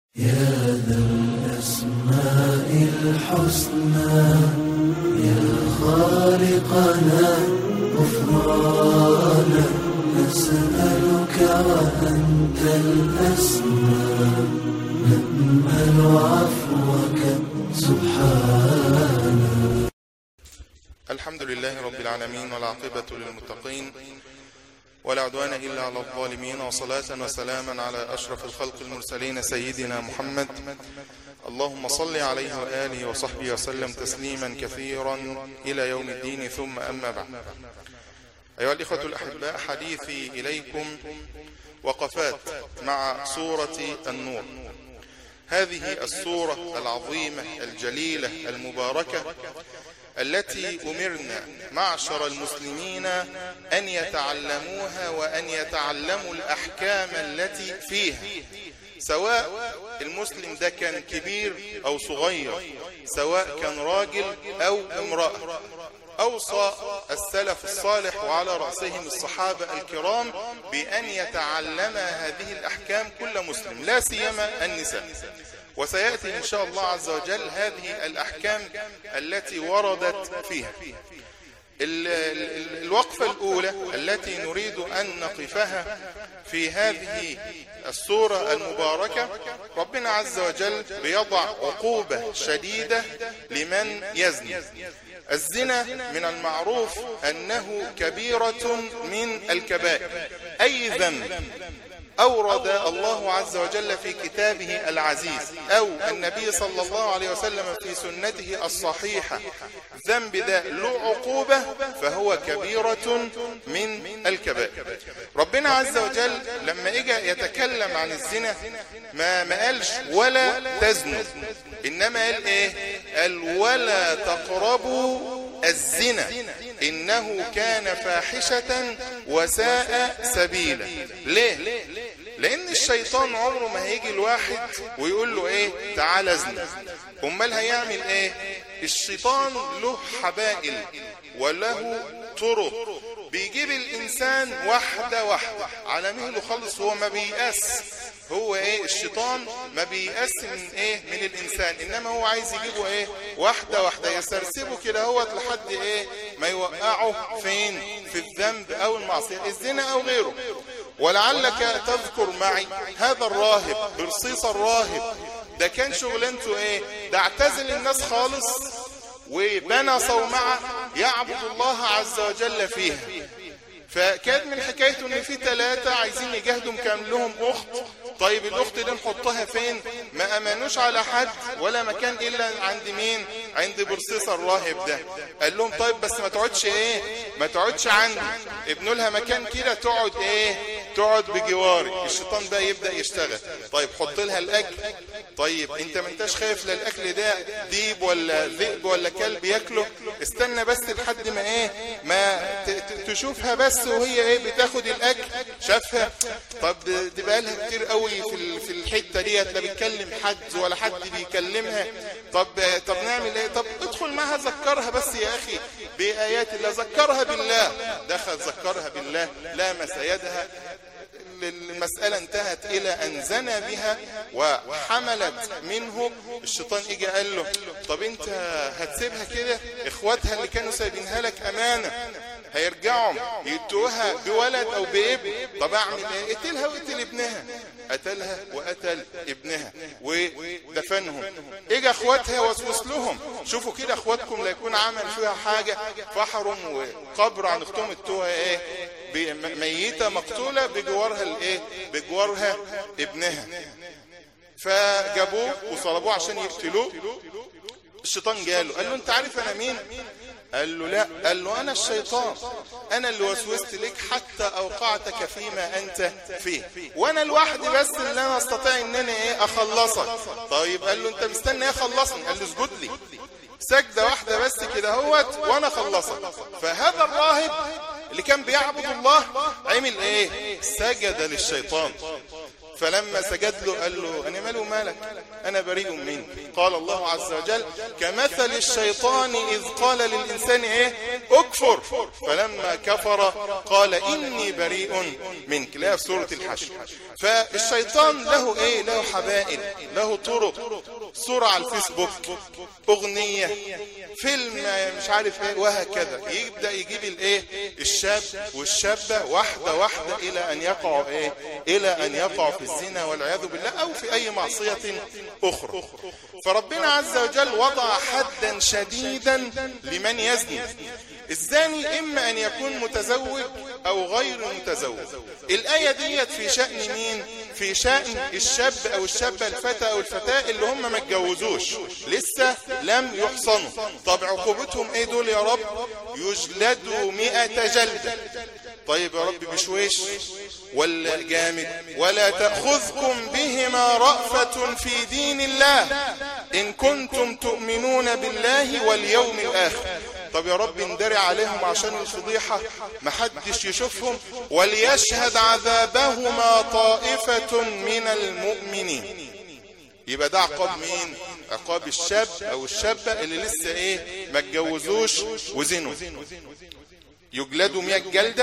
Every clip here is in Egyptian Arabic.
يا ذا الأسماء الحسنى يا خالقنا غفرانا نسألك وأنت الأسمى نأمل عفوك سبحانك الحمد لله رب العالمين والعاقبة للمتقين ولا عدوان إلا على الظالمين وصلاة وسلاما على أشرف الخلق المرسلين سيدنا محمد اللهم صل عليه وآله وصحبه وسلم تسليما كثيرا إلى يوم الدين ثم أما بعد أيها الإخوة الأحباء حديثي إليكم وقفات مع سورة النور هذه السورة العظيمة الجليلة المباركة التي أمرنا معشر المسلمين أن يتعلموها وأن يتعلموا الأحكام التي فيها سواء المسلم ده كان كبير أو صغير سواء كان راجل أو امرأة أوصى السلف الصالح وعلى رأسهم الصحابة الكرام بأن يتعلم هذه الأحكام كل مسلم لا سيما النساء وسيأتي إن شاء الله عز وجل هذه الأحكام التي وردت فيها الوقفة الأولى التي نريد أن نقفها في هذه السورة المباركة ربنا عز وجل بيضع عقوبة شديدة لمن يزني الزنا من المعروف أنه كبيرة من الكبائر أي ذنب أورد الله عز وجل في كتابه العزيز أو النبي صلى الله عليه وسلم في سنته الصحيحة ذنب ذا له عقوبة فهو كبيرة من الكبائر ربنا عز وجل لما اجى يتكلم عن الزنا ما ما قالش ولا تزنوا إنما قال إيه قال ولا تقربوا الزنا إنه كان فاحشة وساء سبيلا ليه لأن الشيطان عمره ما هيجي الواحد ويقول له إيه تعال ازني أمال هيعمل إيه الشيطان له حبائل وله طرق بيجيب الإنسان واحدة واحدة على مهله خالص هو ما بيأس هو ايه الشيطان ما بيأس من ايه من الانسان انما هو عايز يجيبه ايه واحدة واحدة يسرسبه كده هو لحد ايه ما يوقعه فين في الذنب او المعصية الزنا او غيره ولعلك تذكر معي هذا الراهب برصيص الراهب ده كان شغلانته ايه ده اعتزل الناس خالص وبنى صومعة يعبد الله عز وجل فيها فكانت من حكايته ان في ثلاثة عايزين يجاهدوا مكان لهم اخت طيب الاخت دي نحطها فين ما امانوش على حد ولا مكان الا عند مين عند برصيص الراهب ده قال لهم طيب بس ما تقعدش ايه ما تقعدش عندي ابنوا لها مكان كده تقعد ايه تقعد بجواري الشيطان بقى يبدأ يشتغل طيب حط لها الاكل طيب انت ما انتش خايف للاكل ده ديب ولا ذئب ولا كلب ياكله استنى بس لحد ما ايه ما تشوفها بس وهي ايه بتاخد الاكل شافها طب دي بقى لها كتير قوي في في الحته ديت لا بتكلم حد ولا حد بيكلمها طب طب نعمل ايه طب ادخل معها ذكرها بس يا اخي بايات الله ذكرها بالله دخل ذكرها بالله لامس يدها المسألة انتهت إلى أن زنى بها وحملت منه الشيطان إجا قال له طب أنت هتسيبها كده إخواتها اللي كانوا سايبينها لك أمانة هيرجعوا يتوها بولد أو بابن طب أعمل إيه قتلها وقتل ابنها قتلها وقتل ابنها ودفنهم إجا إخواتها وسوس لهم شوفوا كده إخواتكم لا يكون عمل فيها حاجة فحرم وقبر عن اختهم التوها إيه ميتة مقتولة بجوارها الايه بجوارها ابنها فجابوه وصلبوه عشان يقتلوه الشيطان جاله قال له انت عارف انا مين قال له لا قال له انا الشيطان انا اللي وسوست لك حتى اوقعتك فيما انت فيه وانا لوحدي بس اللي انا استطيع ان انا ايه اخلصك طيب قال له انت مستني ايه اخلصني قال له اسجد لي سجدة واحدة بس كده هوت وانا خلصك فهذا الراهب اللي كان بيعبد الله عمل ايه سجد للشيطان فلما سجد له قال له أنا ماله مالك أنا بريء منك قال الله عز وجل كمثل الشيطان إذ قال للإنسان إيه أكفر فلما كفر قال إني بريء منك لا في سورة الحشر فالشيطان له إيه له حبائل له طرق صورة على الفيسبوك أغنية فيلم مش عارف ايه وهكذا يبدأ يجيب الايه الشاب والشابة واحدة واحدة الى ان يقعوا ايه الى ان يقعوا في الزنا والعياذ بالله او في اي معصية اخرى فربنا عز وجل وضع حدا شديدا لمن يزني الزاني اما ان يكون متزوج او غير متزوج الاية ديت في شأن مين في شأن الشاب او الشابة الفتى او الفتاة اللي هم ما اتجوزوش لسه لم يحصنوا طب عقوبتهم ايه دول يا رب يجلدوا مئة جلدة طيب يا رب بشويش ولا جامد ولا تأخذكم بهما رأفة في دين الله إن كنتم تؤمنون بالله واليوم الآخر طب يا رب اندري عليهم عشان الفضيحة محدش يشوفهم وليشهد عذابهما طائفة من المؤمنين يبقى ده عقاب مين عقاب الشاب او الشابة اللي لسه ايه ما اتجوزوش وزنوا يجلدوا 100 جلدة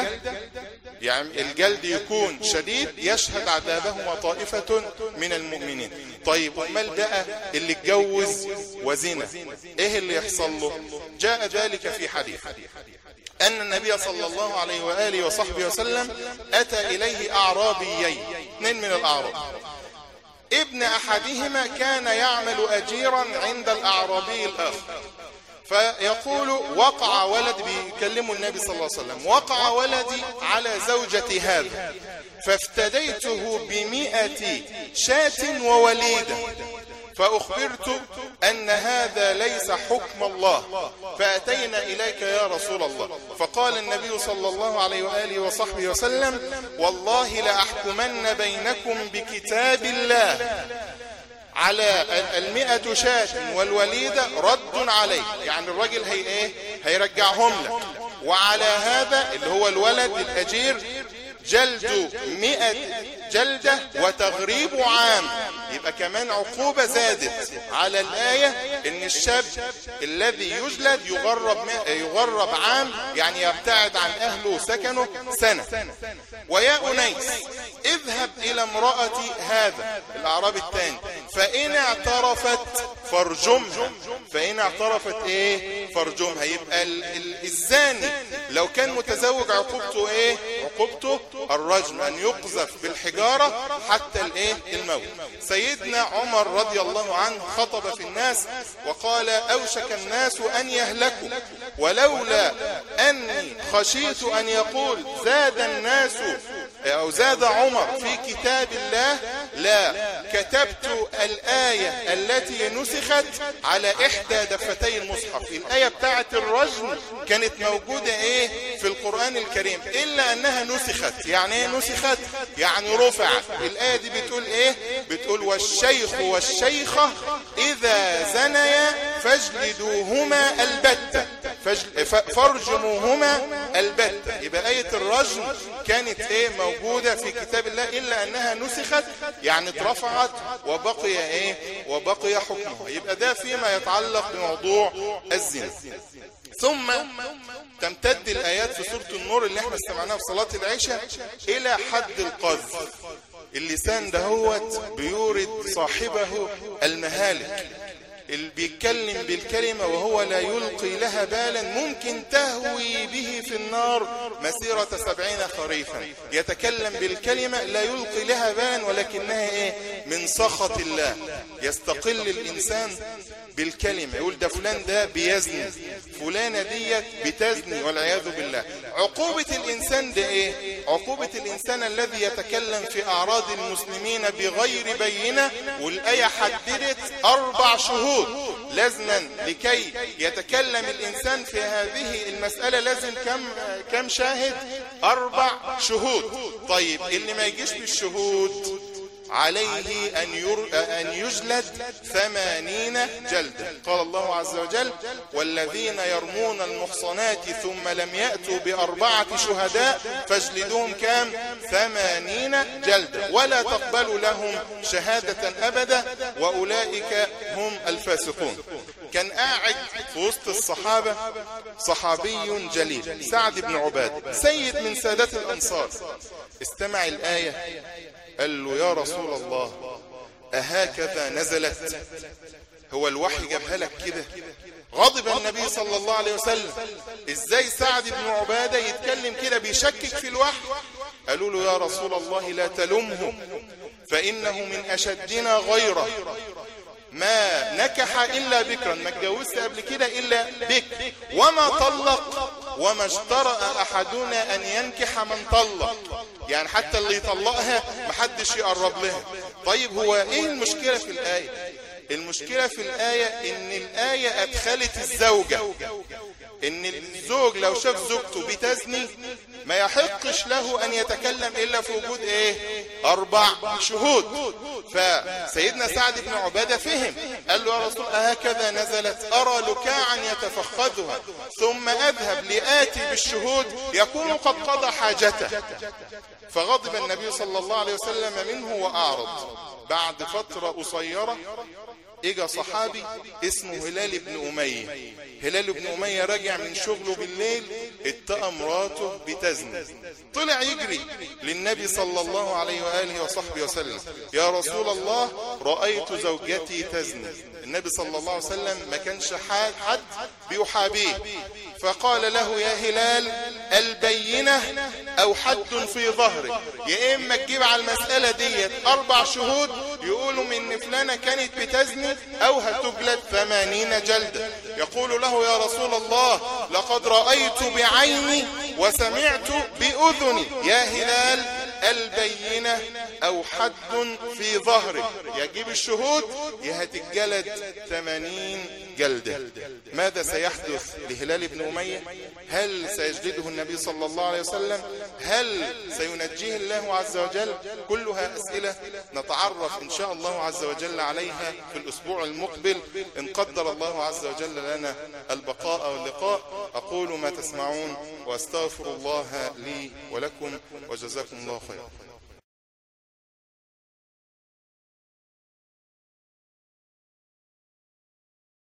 يعني الجلد يكون شديد يشهد عذابهما طائفة من المؤمنين طيب امال بقى اللي اتجوز وزنا ايه اللي يحصل له جاء ذلك في حديث أن النبي صلى الله عليه وآله وصحبه وسلم أتى إليه أعرابيين اثنين من الأعراب ابن أحدهما كان يعمل أجيرا عند الأعرابي الآخر فيقول وقع ولد بيكلمه النبي صلى الله عليه وسلم وقع ولدي على زوجة هذا فافتديته بمئة شاة ووليدة فأخبرت أن هذا ليس حكم الله فأتينا إليك يا رسول الله فقال النبي صلى الله عليه وآله وصحبه وسلم والله لأحكمن بينكم بكتاب الله على المئة شاة والوليدة رد عليه يعني الراجل هي ايه هيرجعهم لك وعلى هذا اللي هو الولد الأجير جلد مئة جلدة وتغريب عام يبقى كمان عقوبة زادت على الآية ان الشاب الذي يجلد يغرب, يغرب عام يعني يبتعد عن اهله وسكنه سنة ويا أنيس اذهب الى امرأة هذا الاعراب الثاني فان اعترفت فرجمها فان اعترفت ايه فرجمها يبقى الزاني لو كان متزوج عقوبته ايه عقوبته الرجم ان يقذف بالحجارة حتى الايه الموت سيدنا عمر رضي الله عنه خطب في الناس وقال اوشك الناس ان يهلكوا ولولا اني خشيت ان يقول زاد الناس او زاد عمر في كتاب الله لا كتبت الآية التي نسخت على احدى دفتي المصحف الآية بتاعت الرجم كانت موجودة ايه في القرآن الكريم الا انها نسخت يعني ايه نسخت يعني رفعت الآية دي بتقول ايه بتقول والشيخ والشيخة اذا زنيا فاجلدوهما البتة فارجموهما البتة يبقى آية الرجم كانت ايه موجودة في كتاب الله الا انها نسخت يعني اترفعت وبقي ايه وبقي حكمها يبقى ده فيما يتعلق بموضوع الزنا ثم تمتد الآيات في سورة النور اللي احنا استمعناها في صلاة العشاء إلى حد القذف اللسان دهوت بيورد صاحبه المهالك اللي بيتكلم بالكلمة وهو لا يلقي لها بالا ممكن تهوي به في النار مسيرة سبعين خريفا يتكلم بالكلمة لا يلقي لها بالا ولكنها ايه من سخط الله يستقل الإنسان بالكلمة يقول ده فلان ده بيزني فلانة ديت بتزني والعياذ بالله عقوبة الإنسان ده ايه عقوبة الإنسان الذي يتكلم في أعراض المسلمين بغير بينة والآية حددت أربع شهور لازما لكي يتكلم الإنسان في هذه المسألة لازم كم, كم شاهد أربع شهود طيب اللي ما يجيش بالشهود عليه أن, ير... أن يجلد ثمانين جلدة قال الله عز وجل والذين يرمون المحصنات ثم لم يأتوا بأربعة شهداء فاجلدوهم كام ثمانين جلدة ولا تقبلوا لهم شهادة أبدا وأولئك هم الفاسقون كان قاعد في وسط الصحابة صحابي جليل سعد بن عباد سيد من سادات الأنصار استمع الآية قال له يا رسول الله أهكذا نزلت هو الوحي جابها لك كده غضب النبي صلى الله عليه وسلم ازاي سعد بن عبادة يتكلم كده بيشكك في الوحي قالوا له يا رسول الله لا تلمه فإنه من أشدنا غيره ما نكح إلا بكرا ما اتجوزت قبل كده إلا بكر وما طلق وما اجترأ أحدنا أن ينكح من طلق يعني حتى اللي يطلقها محدش يقرب لها طيب هو ايه المشكلة في الآية المشكلة في الآية ان الآية ادخلت الزوجة ان الزوج لو شاف زوجته بتزني ما يحقش له ان يتكلم الا في وجود ايه اربع شهود فسيدنا سعد بن عبادة فهم قال له يا رسول هكذا نزلت ارى لكاعا يتفخذها ثم اذهب لآتي بالشهود يكون قد قضى حاجته فغضب النبي صلى الله عليه وسلم منه وأعرض بعد فترة قصيرة اجا صحابي اسمه هلال بن أمية هلال بن أمية رجع من شغله بالليل اتقى مراته بتزني طلع يجري للنبي صلى الله عليه وآله وصحبه وسلم يا رسول الله رأيت زوجتي تزني النبي صلى الله عليه وسلم ما كانش حد بيحابيه فقال له يا هلال البينة او حد في ظهرك يا اما تجيب على المسألة ديت اربع شهود يقولوا من فلانة كانت بتزني او هتجلد ثمانين جلدة يقول له يا رسول الله لقد رأيت بعيني وسمعت بأذني يا هلال البينة او حد في ظهرك يجيب الشهود يا هتتجلد ثمانين جلدة ماذا سيحدث لهلال بن أمية هل سيجلده النبي صلى الله عليه وسلم هل سينجيه الله عز وجل كلها أسئلة نتعرف إن شاء الله عز وجل عليها في الأسبوع المقبل إن قدر الله عز وجل لنا البقاء واللقاء أقول ما تسمعون وأستغفر الله لي ولكم وجزاكم الله خيرا